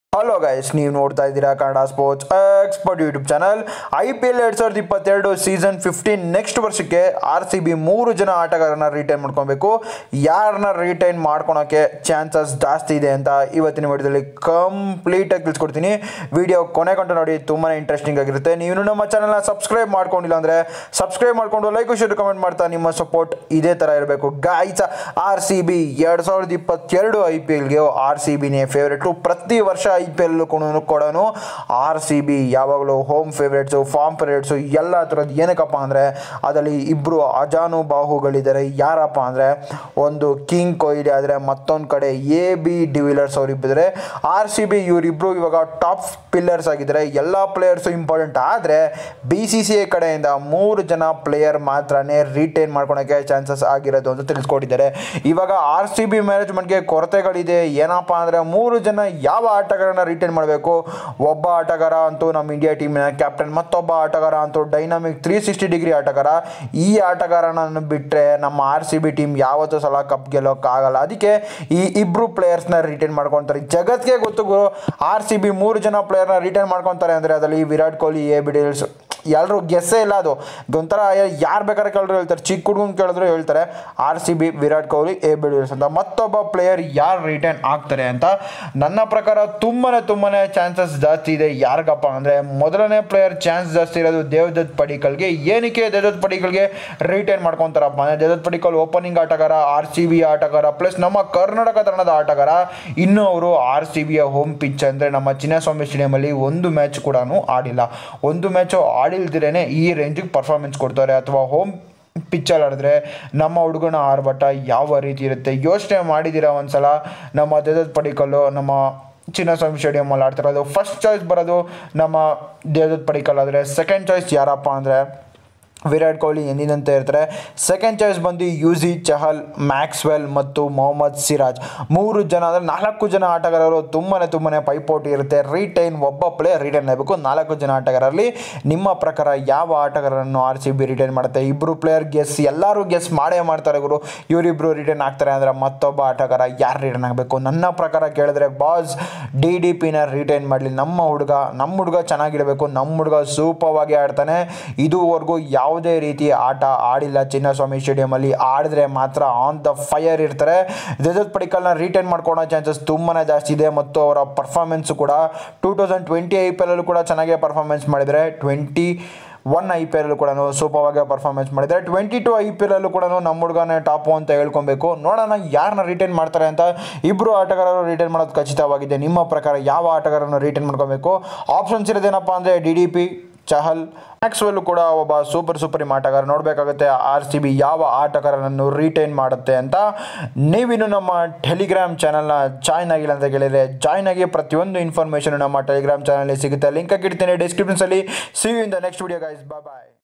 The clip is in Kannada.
ಹಲೋ ಗೈಸ್ ನೀವು ನೋಡ್ತಾ ಇದ್ದೀರಾ Kannada sports expert YouTube channel I P L ಎರಡು ಸಾವಿರದ ಇಪ್ಪತ್ತೆರಡು ಸೀಸನ್ ಫಿಫ್ಟೀನ್ ನೆಕ್ಸ್ಟ್ ವರ್ಷಕ್ಕೆ ಆರ್ ಸಿ ಬಿ ಮೂರು ಜನ ಆಟಗಾರನ ರಿಟೈನ್ ಮಾಡ್ಕೊಬೇಕು ಯಾರನ್ನ ರಿಟೈನ್ ಮಾಡ್ಕೊಳಕ್ಕೆ ಚಾನ್ಸಸ್ ಜಾಸ್ತಿ ಇದೆ ಅಂತ ಇವತ್ತಿನ ವಿಡಿಯೋದಲ್ಲಿ ಕಂಪ್ಲೀಟಾಗಿ ತಿಳಿಸ್ಕೊಡ್ತೀನಿ ವಿಡಿಯೋ ಕೊನೆ ಗಂಟೆ ನೋಡಿ ತುಂಬಾ ಇಂಟ್ರೆಸ್ಟಿಂಗ್ ಆಗಿರುತ್ತೆ ನೀವು ನಮ್ಮ ಚಾನಲ್ನ ಸಬ್ಸ್ಕ್ರೈಬ್ ಮಾಡ್ಕೊಂಡಿಲ್ಲ ಅಂದರೆ ಸಬ್ಸ್ಕ್ರೈಬ್ ಮಾಡ್ಕೊಂಡು ಲೈಕ್ ಶೇರ್ ಕಮೆಂಟ್ ಮಾಡ್ತಾ ನಿಮ್ಮ ಸಪೋರ್ಟ್ ಇದೇ ಥರ ಇರಬೇಕು ಗಾಯ್ಸ ಆರ್ ಸಿ ಬಿ ಎರಡು ಸಾವಿರದ ಇಪ್ಪತ್ತೆರಡು ಐ ಪಿ ಎಲ್ಗೆ ಆರ್ ಸಿ ಬಿನೇ ಫೇವ್ರೇಟು ಪ್ರತಿ ವರ್ಷ ಐ ಪಿ ಎಲ್ ಕೂಡ ಆರ್ ಸಿ ಬಿ ಯಾವಾಗಲೂ ಹೋಮ್ ಫೇವ್ರೇಟ್ಸು ಫಾರ್ಮ್ ಫೇವ್ರೇಟ್ಸು ಎಲ್ಲ ಥರದ್ದು ಏನಕ್ಕಪ್ಪ ಅಂದರೆ ಅದರಲ್ಲಿ ಇಬ್ಬರು ಅಜಾನುಬಾಹುಗಳಿದ್ದಾರೆ ಯಾರಪ್ಪ ಅಂದರೆ ಒಂದು ಕಿಂಗ್ ಕೊಹ್ಲಿ ಆದರೆ ಮತ್ತೊಂದು ಕಡೆ ಎ ಬಿ ಡಿವಿಲರ್ಸ್ ಅವರಿಬ್ಬಿದ್ದಾರೆ ಆರ್ ಸಿ ಬಿ ಇವರಿಬ್ಬರು ಇವಾಗ ಟಾಪ್ ಪಿಲ್ಲರ್ಸ್ ಆಗಿದ್ದಾರೆ ಎಲ್ಲ ಪ್ಲೇಯರ್ಸು ಇಂಪಾರ್ಟೆಂಟ್ ಆದರೆ ಬಿ ಸಿ ಸಿ ಐ ಕಡೆಯಿಂದ ಮೂರು ಜನ ಪ್ಲೇಯರ್ ಮಾತ್ರನೇ ರಿಟೈನ್ ಮಾಡ್ಕೊಳಕ್ಕೆ ಚಾನ್ಸಸ್ ಆಗಿರೋದು ಅಂತ ತಿಳಿಸ್ಕೊಟ್ಟಿದ್ದಾರೆ ಇವಾಗ ಆರ್ ಸಿ ಬಿ ಮ್ಯಾನೇಜ್ಮೆಂಟ್ಗೆ ಕೊರತೆಗಳಿದೆ ಏನಪ್ಪ ಅಂದರೆ ಮೂರು ಜನ ಯಾವ ಆಟಗಾರನ ರಿಟೈನ್ ಮಾಡಬೇಕು ಒಬ್ಬ ಆಟಗಾರ ಅಂತೂ ನಮ್ಮ ಇಂಡಿಯಾ ಟೀಮಿನ ಕ್ಯಾಪ್ಟನ್ ಮತ್ತೊಬ್ಬ ಆಟಗಾರ ಅಂತೂ ಡೈನಾಮಿಕ್ ತ್ರೀ ಸಿಕ್ಸ್ಟಿ ಡಿಗ್ರಿ ಆಟಗಾರ ಈ ಆಟಗಾರನನ್ನು ಬಿಟ್ಟರೆ ನಮ್ಮ ಆರ್ ಸಿ ಬಿ ಟೀಮ್ ಯಾವತ್ತೂ ಸಲ ಕಪ್ ಗೆಲ್ಲೋಕ್ಕಾಗಲ್ಲ ಅದಕ್ಕೆ ಈ ಇಬ್ಬರು ಪ್ಲೇಯರ್ಸ್ನ ರಿಟೈನ್ ಮಾಡ್ಕೊತಾರೆ ಜಗತ್ಗೆ ಗೊತ್ತು ಆರ್ ಸಿ ಬಿ ಮೂರು ಜನ ಪ್ಲೇಯರ್ನ ರಿಟೈನ್ ಮಾಡ್ಕೊತಾರೆ ಅಂದರೆ ಅದರಲ್ಲಿ ವಿರಾಟ್ ಕೊಹ್ಲಿ ಎ ಬಿ ಡಿಲ್ಸ್ ಎಲ್ಲರೂ ಗೆಸ್ಸೇ ಇಲ್ಲ ಅದು ಒಂಥರ ಯಾರು ಬೇಕಾದ್ರೆ ಕೇಳಿದ್ರು ಹೇಳ್ತಾರೆ ಚಿಕ್ಕ ಹುಡುಗನ್ ಕೇಳಿದ್ರು ಹೇಳ್ತಾರೆ R C B Virat Kohli A B ಡಿಲ್ಸ್ ಅಂತ ಮತ್ತೊಬ್ಬ ಪ್ಲೇಯರ್ ಯಾರು ರಿಟರ್ನ್ ಆಗ್ತಾರೆ ಅಂತ ನನ್ನ ಪ್ರಕಾರ ತುಂಬಾ ತುಂಬಾ ಚಾನ್ಸಸ್ ಜಾಸ್ತಿ ಇದೆ ಯಾರಿಗಪ್ಪ ಅಂದರೆ ಮೊದಲನೇ ಪ್ಲೇಯರ್ ಚಾನ್ಸ್ ಜಾಸ್ತಿ ಇರೋದು ದೇವದತ್ ಪಡಿಕಲ್ಗೆ ಏನಕ್ಕೆ ದೇವದತ್ ಪಡಿಕಲ್ಗೆ ರಿಟೈನ್ ಮಾಡ್ಕೊತಾರಪ್ಪ ಅಂದರೆ ದೇವದತ್ ಪಡಿಕಲ್ ಓಪನಿಂಗ್ ಆಟಗಾರ ಆರ್ ಸಿ ಬಿ ಆಟಗಾರ ಪ್ಲಸ್ ನಮ್ಮ ಕರ್ನಾಟಕ ತಂಡದ ಆಟಗಾರ ಇನ್ನು ಅವರು ಆರ್ ಸಿ ಬಿಯ ಹೋಮ್ ಪಿಚ್ ಅಂದರೆ ನಮ್ಮ ಚಿನ್ನಸ್ವಾಮಿ ಸ್ಟೇಡಿಯಮಲ್ಲಿ ಒಂದು ಮ್ಯಾಚ್ ಕೂಡ ಆಡಿಲ್ಲ ಒಂದು ಮ್ಯಾಚು ಆಡಿಲ್ದಿರೇ ಈ ರೇಂಜಿಗೆ ಪರ್ಫಾರ್ಮೆನ್ಸ್ ಕೊಡ್ತಾರೆ ಅಥವಾ ಹೋಮ್ ಪಿಚ್ಚಲ್ಲಿ ಆಡಿದ್ರೆ ನಮ್ಮ ಹುಡುಗನ ಆರ್ಭಟ ಯಾವ ರೀತಿ ಇರುತ್ತೆ ಯೋಚನೆ ಮಾಡಿದ್ದೀರಾ ಒಂದ್ಸಲ ನಮ್ಮ ದೇವದತ್ ಪಡಿಕಲ್ಲು ನಮ್ಮ ಚಿನ್ನಸ್ವಾಮಿ ಸ್ಟೇಡಿಯಮಲ್ಲಿ ಆಡ್ತಿರೋದು ಫಸ್ಟ್ ಚಾಯ್ಸ್ ಬರೋದು ನಮ್ಮ ದೇವದತ್ ಪಡಿಕಲ್ ಆದರೆ ಸೆಕೆಂಡ್ ಚಾಯ್ಸ್ ಯಾರಪ್ಪ ಅಂದರೆ ವಿರಾಟ್ ಕೊಹ್ಲಿ ಎಂದಿನಂತೆ ಇರ್ತಾರೆ ಸೆಕೆಂಡ್ ಚಾಯ್ಸ್ ಬಂದು ಯುಜಿ ಚಹಲ್ ಮ್ಯಾಕ್ಸ್ವೆಲ್ ಮತ್ತು ಮೊಹಮ್ಮದ್ ಸಿರಾಜ್ ಮೂರು ಜನ ಅಂದರೆ ನಾಲ್ಕು ಜನ ಆಟಗಾರರು ತುಂಬಾ ತುಂಬಾ ಪೈಪೋಟಿ ಇರುತ್ತೆ ರಿಟೈನ್ ಒಬ್ಬ ಪ್ಲೇಯರ್ ರಿಟೈನ್ ಆಗಬೇಕು ನಾಲ್ಕು ಜನ ಆಟಗಾರರಲ್ಲಿ ನಿಮ್ಮ ಪ್ರಕಾರ ಯಾವ ಆಟಗಾರರನ್ನು ಆರ್ ಸಿ ಬಿ ರಿಟೈನ್ ಮಾಡುತ್ತೆ ಇಬ್ಬರು ಪ್ಲೇಯರ್ ಗೆಸ್ ಎಲ್ಲರೂ ಗೆಸ್ ಮಾಡೇ ಮಾಡ್ತಾರೆ ಗುರು ಇವರಿಬ್ಬರು ರಿಟೈನ್ ಆಗ್ತಾರೆ ಅಂದರೆ ಮತ್ತೊಬ್ಬ ಆಟಗಾರ ಯಾರು ರಿಟೈನ್ ಆಗಬೇಕು ನನ್ನ ಪ್ರಕಾರ ಕೇಳಿದ್ರೆ ಬಾಸ್ ಡಿ ಡಿ ಪಿನ ರಿಟೈನ್ ಮಾಡಲಿ ನಮ್ಮ ಹುಡುಗ ನಮ್ಮ ಹುಡುಗ ಚೆನ್ನಾಗಿರಬೇಕು ನಮ್ಮ ಹುಡುಗ ಸೂಪರ್ವಾಗಿ ಆಡ್ತಾನೆ ಇದುವರೆಗೂ ಯಾವುದೇ ರೀತಿ ಆಟ ಆಡಿಲ್ಲ ಚಿನ್ನಸ್ವಾಮಿ ಸ್ಟೇಡಿಯಮಲ್ಲಿ ಆಡಿದ್ರೆ ಮಾತ್ರ ಆನ್ ದ ಫೈರ್ ಇರ್ತಾರೆ ಜಜತ್ ಪಡಿಕಲ್ನ ರಿಟೈನ್ ಮಾಡ್ಕೊಳ್ಳೋ ಚಾನ್ಸಸ್ ತುಂಬಾ ಜಾಸ್ತಿ ಇದೆ ಮತ್ತು ಅವರ ಪರ್ಫಾರ್ಮೆನ್ಸು ಕೂಡ two thousand twenty I P ಎಲ್ಲಲ್ಲೂ ಕೂಡ ಚೆನ್ನಾಗೇ ಪರ್ಫಾರ್ಮೆನ್ಸ್ ಮಾಡಿದರೆ ಟ್ವೆಂಟಿ ಒನ್ ಐ ಪಿ ಎಲ್ಲೂ ಕೂಡ ಸೂಪರ್ವಾಗಿ ಪರ್ಫಾರ್ಮೆನ್ಸ್ ಮಾಡಿದ್ದಾರೆ ಟ್ವೆಂಟಿ ಟು ಐ ಪಿ ಎಲ್ಲಲ್ಲೂ ಕೂಡ ನಮ್ಮ ಹುಡುಗನೇ ಟಾಪು ಅಂತ ಹೇಳ್ಕೊಬೇಕು ನೋಡೋಣ ಯಾರನ್ನ ರಿಟೈನ್ ಮಾಡ್ತಾರೆ ಅಂತ ಇಬ್ಬರು ಆಟಗಾರರು ರಿಟೈನ್ ಮಾಡೋದು ಖಚಿತವಾಗಿದೆ ನಿಮ್ಮ ಪ್ರಕಾರ ಯಾವ ಆಟಗಾರನ್ನು ರಿಟೈನ್ ಮಾಡ್ಕೋಬೇಕು ಆಪ್ಷನ್ಸ್ ಇರೋದೇನಪ್ಪ ಅಂದರೆ D D P Chahal Maxwell ಕೂಡ ಒಬ್ಬ ಸೂಪರ್ ಸೂಪರ್ ಆಟಗಾರ ನೋಡಬೇಕಾಗುತ್ತೆ ಆರ್ ಸಿ ಬಿ ಯಾವ ಆಟಗಾರನನ್ನು ರಿಟೈನ್ ಮಾಡುತ್ತೆ ಅಂತ ನೀವಿನ್ನು ನಮ್ಮ ಟೆಲಿಗ್ರಾಮ್ ಚಾನಲ್ನ ಜಾಯ್ನ್ ಆಗಿಲ್ಲ ಅಂತ ಕೇಳಿದರೆ ಜಾಯ್ನ್ ಆಗಿ ಪ್ರತಿಯೊಂದು ಇನ್ಫಾರ್ಮೇಷನ್ ನಮ್ಮ ಟೆಲಿಗ್ರಾಮ್ ಚಾನಲ್ ಸಿಗುತ್ತೆ ಲಿಂಕ್ ಹಾಕಿಡ್ತೀನಿ ಡಿಸ್ಕ್ರಿಪ್ಷನ್ಸಲ್ಲಿ see you in the next video guys bye bye